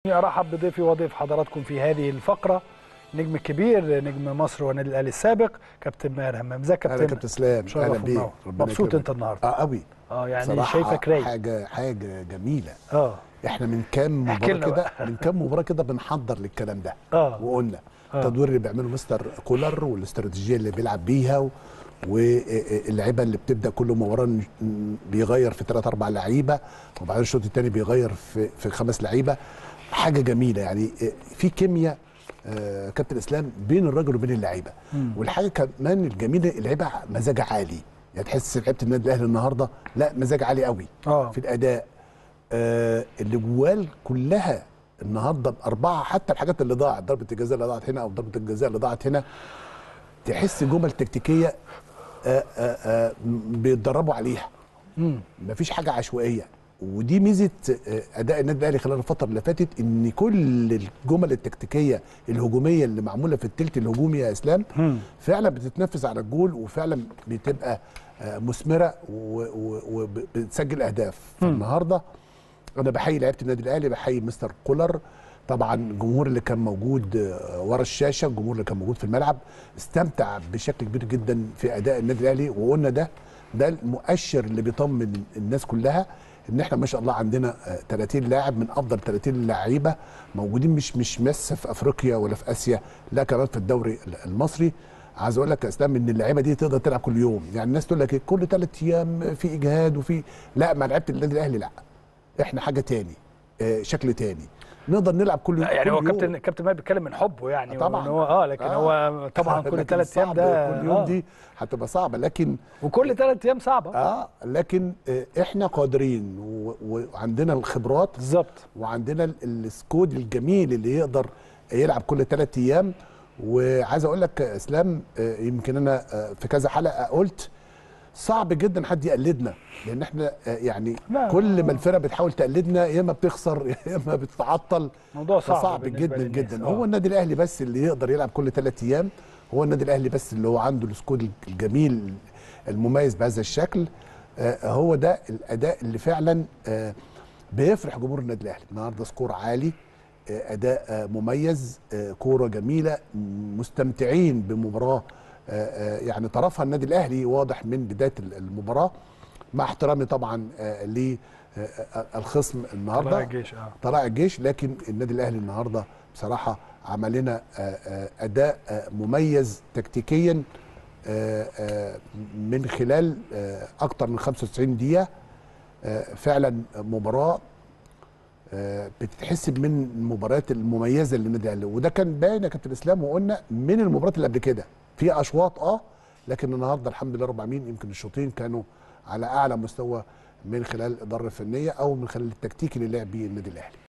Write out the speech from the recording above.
ارحب بضيفي وضيف حضراتكم في هذه الفقره نجم كبير نجم مصر والنادي الاهلي السابق كابتن ماهر همام ازيك يا اهلا كابتن كابتن اسلام شرف اهلا بيك ومنور. ربنا مبسوط يكرمك. انت النهارده اه قوي اه يعني صراحة شايفك رايق حاجه حاجه جميله اه احنا من كام احكي مباراه لنا كده من كام مباراه كده بنحضر للكلام ده اه وقلنا آه. التدوير اللي بيعمله مستر كولر والاستراتيجيه اللي بيلعب بيها و- واللعيبه اللي بتبدا كل مباراه ن- بيغير في ثلاث اربع لعيبه وبعدين الشوط الثاني بيغير في في خمس لعيبه حاجه جميله يعني في كيمياء آه، كابتن اسلام بين الراجل وبين اللعيبه مم. والحاجه كمان الجميله اللعيبه مزاج عالي يعني تحس لعيبه النادي الاهلي النهارده لا مزاج عالي قوي اه في الاداء آه الاجوال كلها النهارده الاربعه حتى الحاجات اللي ضاعت ضربه الجزاء اللي ضاعت هنا او ضربه الجزاء اللي ضاعت هنا تحس جمل تكتيكيه آه آه آه بيتدربوا عليها مم. مفيش حاجه عشوائيه ودي ميزه آه، اداء النادي الاهلي خلال الفتره اللي فاتت ان كل الجمل التكتيكيه الهجوميه اللي معموله في التلت الهجومي يا اسلام مم. فعلا بتتنفذ على الجول وفعلا بتبقى آه، مثمره وبتسجل اهداف فالنهارده انا بحيي لعيبه النادي الاهلي بحيي مستر كولر طبعا الجمهور اللي كان موجود آه، ورا الشاشه الجمهور اللي كان موجود في الملعب استمتع بشكل كبير جدا في اداء النادي الاهلي وقلنا ده ده المؤشر اللي بيطمن الناس كلها ان احنا ما شاء الله عندنا آه، 30 لاعب من افضل 30 لعيبه موجودين مش مش بس في افريقيا ولا في اسيا لا كمان في الدوري المصري عايز اقول لك يا اسلام ان اللعيبه دي تقدر تلعب كل يوم يعني الناس تقول لك إيه، كل ثلاث ايام في اجهاد وفي لا مع لعيبه النادي الاهلي لا احنا حاجه تاني آه، شكل تاني نقدر نلعب كل لا يعني كل هو يوم. كابتن كابتن ماهر بيتكلم من حبه يعني طبعاً. وإن هو اه لكن آه. هو طبعا كل لكن ثلاث ايام صعب ده كل يوم آه. دي هتبقى صعبه لكن وكل ثلاث ايام صعبه اه لكن آه، احنا قادرين و- وعندنا الخبرات بالظبط وعندنا ال- السكود الجميل اللي يقدر يلعب كل ثلاث ايام وعايز اقول لك يا اسلام آه، يمكن انا آه، في كذا حلقه قلت صعب جدا حد يقلدنا لان احنا آه، يعني لا. كل ما الفرقه بتحاول تقلدنا يا اما بتخسر يا اما بتتعطل موضوع صعب صعب بالنسبة جدا للناس. جدا آه. هو النادي الاهلي بس اللي يقدر يلعب كل ثلاث ايام هو النادي الاهلي بس اللي هو عنده السكود الجميل المميز بهذا الشكل آه، هو ده الاداء اللي فعلا آه، بيفرح جمهور النادي الاهلي النهارده سكور عالي آه، اداء آه، مميز آه، كوره جميله م- مستمتعين بمباراه آه، آه، يعني طرفها النادي الاهلي واضح من بدايه ال- المباراه مع احترامي طبعا للخصم النهارده طلائع الجيش اه طلائع الجيش لكن النادي الاهلي النهارده بصراحه عمل لنا آه، آه، اداء آه، مميز تكتيكيا آه، آه، من خلال آه، اكتر من 95 دقيقه آه، فعلا مباراه آه، بتتحسب من المباريات المميزه للنادي الاهلي وده كان باين يا كابتن اسلام وقلنا من المباريات اللي قبل كده في اشواط اه لكن النهارده الحمد لله رب العالمين يمكن الشوطين كانوا على اعلى مستوى من خلال الاداره الفنيه او من خلال التكتيك اللي لعب بيه النادي الاهلي